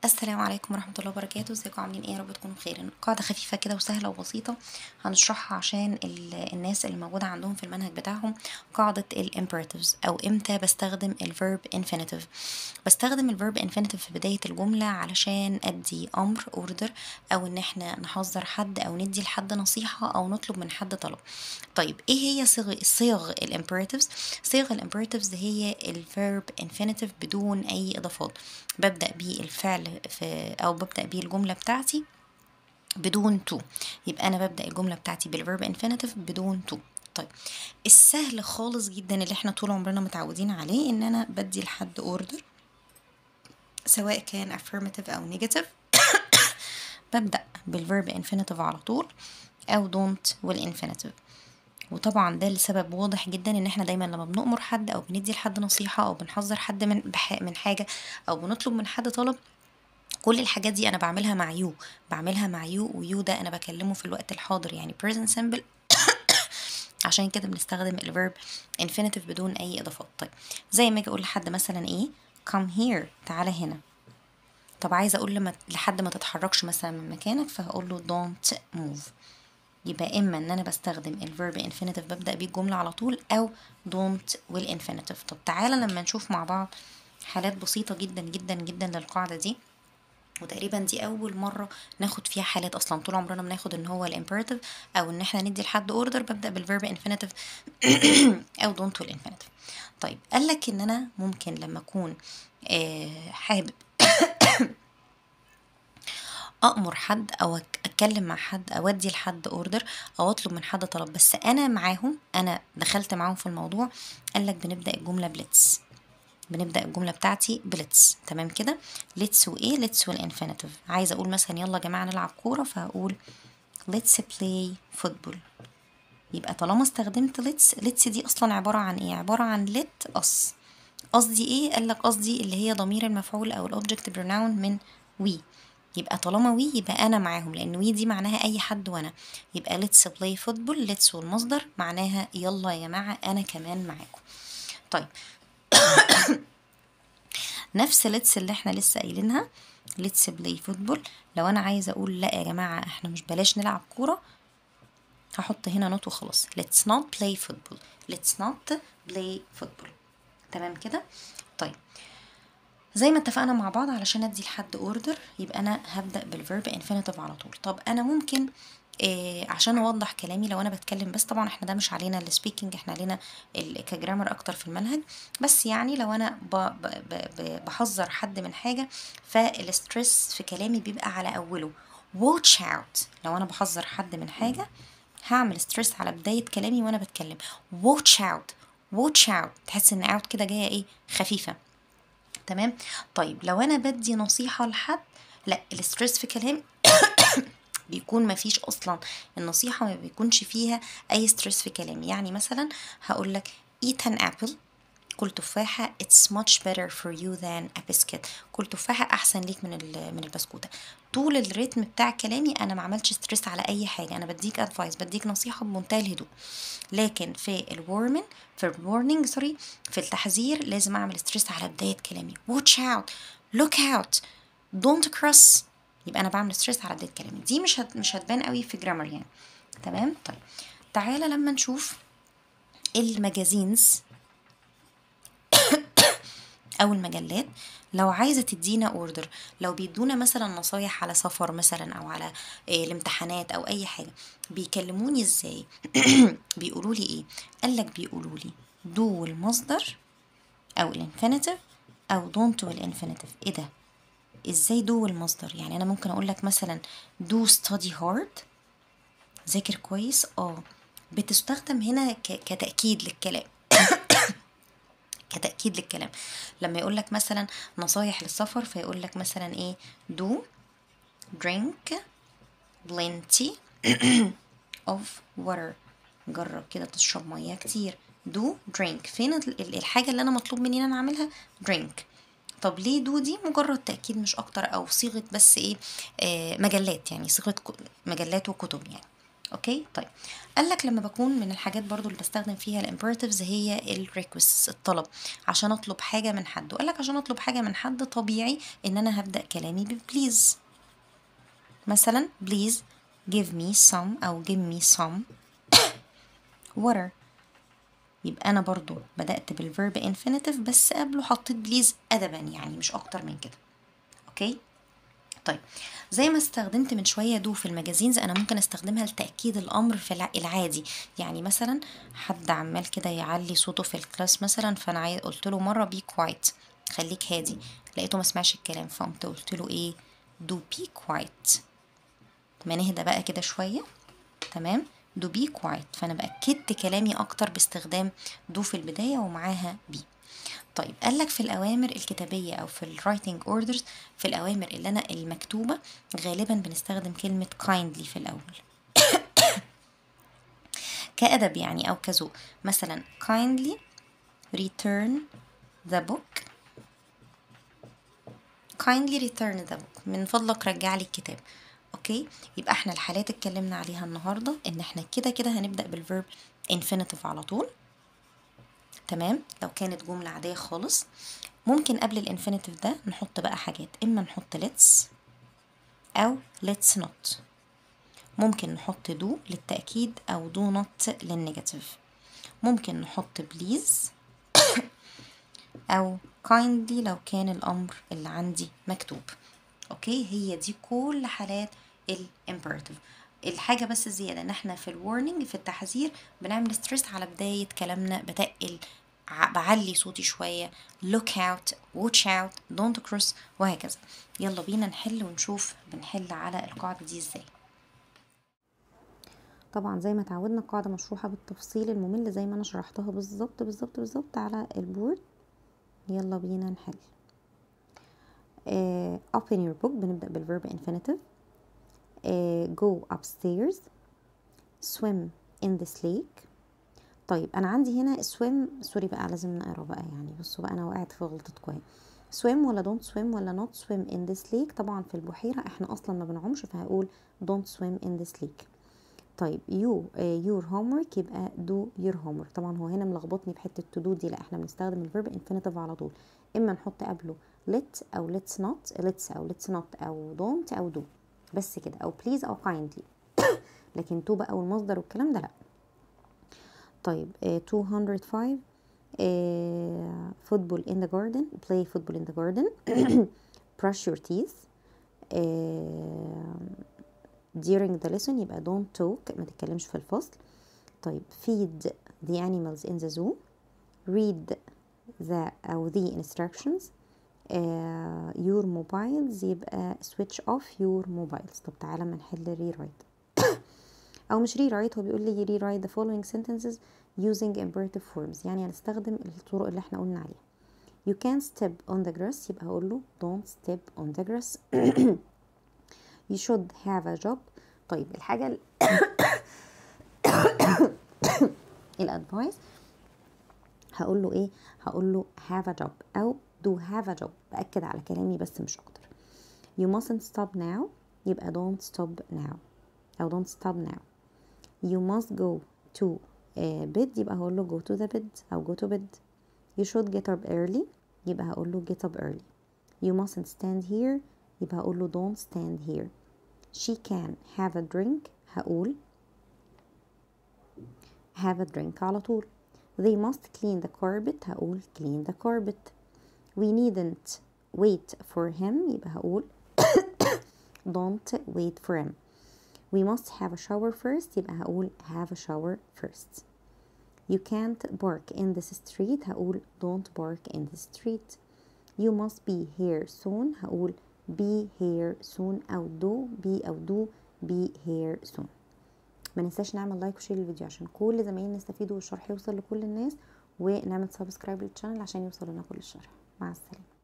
السلام عليكم ورحمة الله وبركاته ازيكم عاملين ايه يا رب تكونوا بخير قاعدة خفيفة كده وسهلة وبسيطة هنشرحها عشان ال- الناس اللي موجودة عندهم في المنهج بتاعهم قاعدة ال imperatives او امتى بستخدم ال verb infinitive بستخدم ال verb infinitive في بداية الجملة علشان ادي امر order او ان احنا نحذر حد او ندي لحد نصيحة او نطلب من حد طلب طيب ايه هي صيغ صيغ ال imperatives صيغ ال imperatives هي ال verb infinitive بدون اي اضافات ببدأ بيه الفعل في او ببدأ بيه الجملة بتاعتي بدون تو يبقى انا ببدأ الجملة بتاعتي بالverb infinitive بدون تو طيب السهل خالص جدا اللي احنا طول عمرنا متعودين عليه ان انا بدي لحد order سواء كان affirmative او negative ببدأ بالverb infinitive على طول او don't والinfinitive وطبعا ده لسبب واضح جدا ان احنا دايما لما بنأمر حد او بندي لحد نصيحة او بنحذر حد من بح من حاجة او بنطلب من حد طلب كل الحاجات دي انا بعملها مع يو بعملها مع يو ويو ده انا بكلمه في الوقت الحاضر يعني present simple عشان كده بنستخدم الفيرب infinitive بدون اي اضافات طيب زي ما اجي اقول لحد مثلا ايه come here تعالى هنا طب عايزه اقول لما لحد ما تتحركش مثلا من مكانك فهقول له don't move يبقى اما ان انا بستخدم الفيرب infinitive ببدا بيه الجمله على طول او don't والinfinitive طب تعالى لما نشوف مع بعض حالات بسيطه جدا جدا جدا للقاعده دي وتقريبا دي اول مره ناخد فيها حالات اصلا طول عمرنا بناخد ان هو الامبيراتيف او ان احنا ندي لحد اوردر ببدا بالفيرب انفينيتيف او دونت والانفينيتيف طيب قال لك ان انا ممكن لما اكون آه حابب امر حد او اتكلم مع حد او ادي لحد اوردر او اطلب من حد طلب بس انا معاهم انا دخلت معاهم في الموضوع قال لك بنبدا الجمله بليتس بنبدا الجمله بتاعتي بليتس تمام كده ليتس وايه ليتس والانفينيتيف عايزه اقول مثلا يلا يا جماعه نلعب كوره فهقول ليتس بلاي فوتبول يبقى طالما استخدمت ليتس ليتس دي اصلا عباره عن ايه عباره عن ليت اس قصدي ايه قال لك قصدي اللي هي ضمير المفعول او الاوبجكت بروناون من وي يبقى طالما وي يبقى انا معاهم لان وي دي معناها اي حد وانا يبقى ليتس بلاي فوتبول ليتس والمصدر معناها يلا يا جماعه انا كمان معاكم طيب نفس ليتس اللي احنا لسه قايلينها ليتس بلاي فوتبول لو انا عايزه اقول لا يا جماعه احنا مش بلاش نلعب كوره هحط هنا نوت وخلاص let's not play football let's not play football تمام كده طيب زي ما اتفقنا مع بعض علشان ادي لحد اوردر يبقى انا هبدا بالفيرب انفينيتيف على طول طب انا ممكن إيه عشان اوضح كلامي لو انا بتكلم بس طبعا احنا ده مش علينا السبيكنج احنا علينا كجرامر اكتر في المنهج بس يعني لو انا ب ب ب بحذر حد من حاجه فالستريس في كلامي بيبقى على اوله watch out لو انا بحذر حد من حاجه هعمل ستريس على بدايه كلامي وانا بتكلم watch out watch out تحس ان out كده جايه ايه خفيفه تمام طيب لو انا بدي نصيحه لحد لا الستريس في كلامي بيكون ما فيش اصلا النصيحه ما بيكونش فيها اي ستريس في كلامي يعني مثلا هقول لك eat an apple كل تفاحة it's much better for you than a biscuit كل تفاحة أحسن ليك من من البسكوتة طول الريتم بتاع كلامي أنا ما عملتش ستريس على أي حاجة أنا بديك أدفايس بديك نصيحة بمنتهى الهدوء لكن في الورمن في الورنينج سوري في التحذير لازم أعمل ستريس على بداية كلامي watch out look out don't cross يبقى أنا بعمل ستريس على بداية كلامي دي مش هت مش هتبان قوي في جرامر يعني تمام طيب تعالى لما نشوف المجازينز او المجلات لو عايزه تدينا اوردر لو بيدونا مثلا نصايح على سفر مثلا او على إيه الامتحانات او اي حاجه بيكلموني ازاي بيقولوا لي ايه قال لك بيقولوا لي دو المصدر او الانفينيتيف او دونت والانفينيتيف ايه ده ازاي دو المصدر يعني انا ممكن اقول لك مثلا دو ستادي هارد ذاكر كويس اه بتستخدم هنا كتاكيد للكلام كتأكيد للكلام لما يقول لك مثلا نصايح للسفر فيقول لك مثلا ايه do drink plenty of water جرب كده تشرب ميه كتير do drink فين الحاجة اللي انا مطلوب مني ان انا اعملها drink طب ليه دو دي مجرد تأكيد مش اكتر او صيغة بس ايه آه مجلات يعني صيغة مجلات وكتب يعني اوكي طيب قال لك لما بكون من الحاجات برضو اللي بستخدم فيها الامبراتيفز هي الريكوست الطلب عشان اطلب حاجه من حد وقال لك عشان اطلب حاجه من حد طبيعي ان انا هبدا كلامي ببليز مثلا please give me some او give me some water يبقى انا برضو بدات بالفيرب انفينيتيف بس قبله حطيت بليز ادبا يعني مش اكتر من كده اوكي طيب زي ما استخدمت من شويه دو في المجازينز انا ممكن استخدمها لتاكيد الامر في الع- العادي يعني مثلا حد عمال كده يعلي صوته في الكلاس مثلا فانا عايز قلت له مره بي كوايت خليك هادي لقيته ما سمعش الكلام فقمت قلت له ايه دو بي كوايت ما نهدى بقى كده شويه تمام دو بي كوايت فانا باكدت كلامي اكتر باستخدام دو في البدايه ومعاها بي طيب قال لك في الاوامر الكتابيه او في الرايتنج اوردرز في الاوامر اللي انا المكتوبه غالبا بنستخدم كلمه kindly في الاول كأدب يعني او كذوق مثلا kindly return the book kindly return the book من فضلك رجع لي الكتاب اوكي يبقى احنا الحالات اتكلمنا عليها النهارده ان احنا كده كده هنبدا بالفيرب infinitive على طول تمام لو كانت جملة عادية خالص ممكن قبل الانفينيتيف ده نحط بقى حاجات اما نحط let's او let's not ممكن نحط do للتأكيد او do not للنيجاتيف ممكن نحط please او kindly لو كان الامر اللي عندي مكتوب اوكي هي دي كل حالات الامبerative الحاجه بس الزياده ان احنا في الورنينج في التحذير بنعمل ستريس على بدايه كلامنا بتقل ع- بعلي صوتي شويه look out watch out don't cross وهكذا يلا بينا نحل ونشوف بنحل على القاعده دي ازاي طبعا زي ما اتعودنا القاعدة مشروحة بالتفصيل الممل زي ما انا شرحتها بالظبط بالظبط بالظبط على البورد يلا بينا نحل آه open your book بنبدأ بالverb infinitive آه go upstairs swim in this lake طيب انا عندي هنا swim سوري بقى لازم نقرا بقى يعني بصوا بقى انا وقعت في غلطتكم اهي swim ولا don't swim ولا not swim in this lake طبعا في البحيرة احنا اصلا ما بنعومش فهقول don't swim in this lake طيب يو يور homework يبقى do your homework طبعا هو هنا ملخبطني بحته to do دي لا احنا بنستخدم الفيرب infinitive على طول اما نحط قبله let او let's not let's او let's not او don't او do بس كده او please او kindly لكن to بقى والمصدر والكلام ده لا طيب آه 205 آه football in the garden play football in the garden brush your teeth آه during the lesson يبقى don't talk ما تتكلمش في الفصل طيب feed the animals in the zoo read the أو the instructions uh, your mobiles يبقى switch off your mobiles طب تعالى ما نحل rewrite أو مش rewrite هو بيقول لي rewrite the following sentences using imperative forms يعني هنستخدم الطرق اللي احنا قلنا عليها you can't step on the grass يبقى هقول له don't step on the grass you should have a job طيب الحاجة ال- الادفايس هقول له ايه هقول له have a job او do have a job باكد على كلامي بس مش اكتر you mustn't stop now يبقى don't stop now او don't stop now you must go to uh, bed يبقى هقول له go to the bed او go to bed you should get up early يبقى هقول له get up early you mustn't stand here يبقى هقول له don't stand here she can have a drink هقول have a drink على طول they must clean the carpet هقول clean the carpet we needn't wait for him يبقى هقول don't wait for him we must have a shower first يبقى هقول have a shower first you can't bark in this street هقول don't bark in the street you must be here soon هقول be here soon أو do be أو do be here soon ما ننساش نعمل لايك وشير للفيديو عشان كل زمايلنا يستفيدوا والشرح يوصل لكل الناس ونعمل سبسكرايب للشانل عشان يوصل لنا كل الشرح مع السلامة